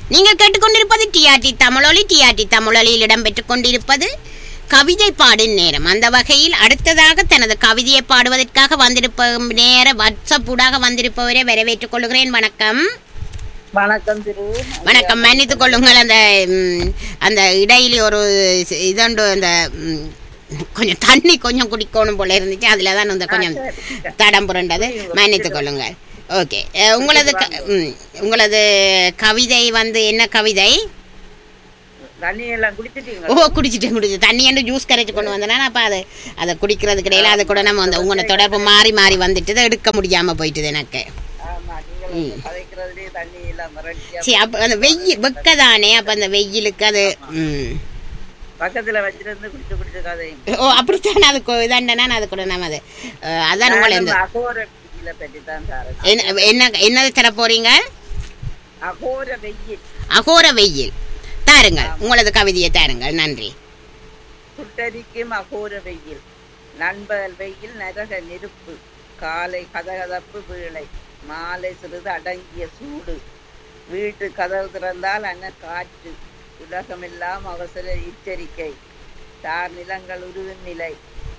நீங்கள் கேட்டுக்கொண்டிருப்பது டிஆர்டி தமிழொலி டிஆர்டி தமிழொலியில் இடம்பெற்றுக் கொண்டிருப்பது கவிதை பாடும் நேரம் அந்த வகையில் அடுத்ததாக தனது கவிதையை பாடுவதற்காக வந்திருப்ப நேர வாட்ஸ்அப் ஊடாக வந்திருப்பவரை வரவேற்றுக் கொள்கிறேன் வணக்கம் வணக்கம் திரு வணக்கம் மன்னித்துக் கொள்ளுங்கள் அந்த ம், அந்த இடையில ஒரு சி- இதொண்டு அந்த ம், கொஞ்சம் தண்ணி கொஞ்சம் குடிக்கணும் போல இருந்துச்சு அதில் தான் அந்த கொஞ்சம் தடம் புரண்டது மன்னித்துக் கொள்ளுங்கள் ஓகே அஹ், உங்களது க- ம், உங்களது கவிதை வந்து என்ன கவிதை தண்ணி எல்லாம் குடிச்சிட்டீங்க ஓ குடிச்சிட்டு குடிச்சு தண்ணி என்று ஜூஸ் கரைச்சி கொண்டு வந்தேன்னா அப்போ அது அதை குடிக்கிறதுக்கு இடையில அது கூட நம்ம வந்து உங்களோட தொடர்பு மாறி மாறி வந்துட்டு எடுக்க முடியாம போயிட்டுது எனக்கு ஆமா நீங்கள் கதைக்கிறதுலயே தண்ணி எல்லாம் மிரட்டியா சரி அப்போ அந்த வெயில் வெக்கதானே அப்போ அந்த வெயிலுக்கு அது ம் பக்கத்துல வச்சிருந்து குடிச்சு குடிச்சு கதையும் ஓ அப்படித்தான் அது கொ- இதாண்டனா அது கூட நம்ம அது அஹ், அதான் உங்களை இந்த அகோர வெயில பற்றி தான் சார் என்ன என்ன என்னது தர போறீங்க அகோர வெயில் அகோர வெயில் தாருங்கள் உங்களது கவிதையை தாருங்கள் நன்றி சுட்டரிக்கும் அகோர வெயில் நண்பகல் வெயில் நரக நெருப்பு காலை கதகதப்பு வீளை மாலை சிறிது அடங்கிய சூடு வீட்டு கதவு திறந்தால் அன்ன காற்று உலகமெல்லாம் அவசர எச்சரிக்கை தார் நிலங்கள் உருவின் நிலை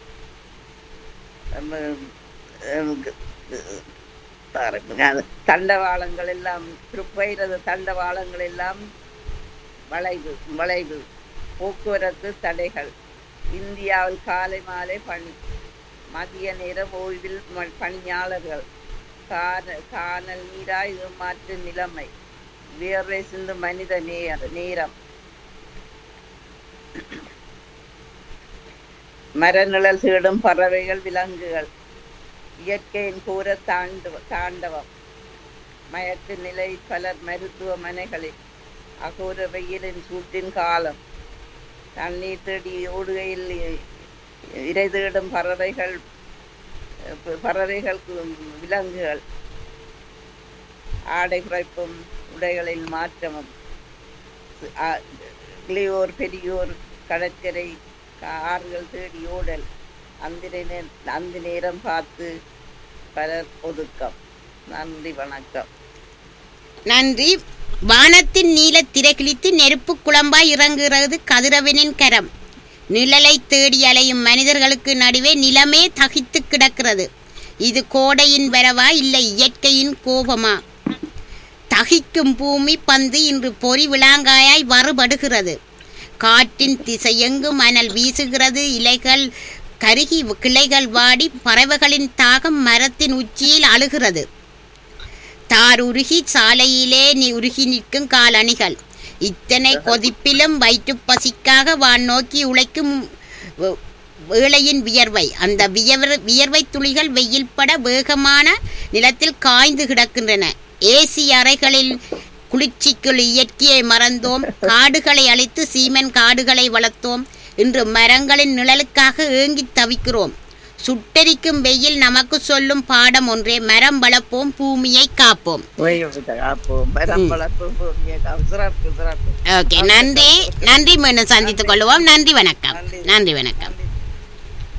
நம்ம, ஹம், பாருங்க, அது தண்டவாளங்கள் எல்லாம் திருப்பயிரது தண்டவாளங்கள் எல்லாம் வளைவு வளைவு போக்குவரத்து தடைகள் இந்தியாவில் காலை மாலை பணி மதிய நேரம் ஓய்வில் ம- பணியாளர்கள் கான- கானல் நீராய் மாற்று நிலைமை வியர்வை சிந்து மனித நேர நேரம் மரநிழல் தேடும் பறவைகள் விலங்குகள் இயற்கையின் கூற தாண்டு தாண்டவம் மயக்க நிலை பலர் மருத்துவமனைகளில் அகோர வெயிலின் சூட்டின் காலம் தண்ணீர் தேடி ஓடுகையில் இரை தேடும் பறவைகள் ப- பறவைகள் கு- விலங்குகள் ஆடை குறைப்பும் உடைகளில் மாற்றமும் ஆ- இளையோர் பெரியோர் கடற்கரை ஆறுகள் தேடி ஓடல் அந்த நே- அந்த நேரம் பார்த்து பலர் ஒதுக்கம் நன்றி வணக்கம் நன்றி வானத்தின் நீல திரைகிழித்து நெருப்பு குழம்பாய் இறங்குகிறது கதிரவனின் கரம் நிழலை தேடி அலையும் மனிதர்களுக்கு நடுவே நிலமே தகித்து கிடக்கிறது இது கோடையின் வரவா இல்லை இயற்கையின் கோபமா தகிக்கும் பூமி பந்து இன்று பொறி விளாங்காயாய் வறுபடுகிறது காற்றின் திசையெங்கும் மணல் வீசுகிறது இலைகள் கருகி கிளைகள் வாடி பறவைகளின் தாகம் மரத்தின் உச்சியில் அழுகிறது தார் உருகி சாலையிலே நீ உருகி நிற்கும் காலணிகள் இத்தனை கொதிப்பிலும் வயிற்றுப் பசிக்காக வான் நோக்கி உழைக்கும் வே- வேளையின் வியர்வை அந்த வியர் வியர்வை துளிகள் வெயில் பட வேகமான நிலத்தில் காய்ந்து கிடக்கின்றன ஏசி அறைகளில் குளிர்ச்சிக்குள் இயற்கையை மறந்தோம் காடுகளை அழித்து சீமென் காடுகளை வளர்த்தோம் இன்று மரங்களின் நிழலுக்காக ஏங்கித் தவிக்கிறோம் சுட்டெரிக்கும் வெயில் நமக்கு சொல்லும் பாடம் ஒன்றே மரம் வளர்ப்போம் பூமியை காப்போம் காப்போம் மரம் வளர்ப்போம் பூமியை காப்போம். சிறப்பு சிறப்பு ஓகே நன்றி நன்றி மீண்டும் சந்தித்துக் கொள்வோம் நன்றி வணக்கம் நன்றி வணக்கம்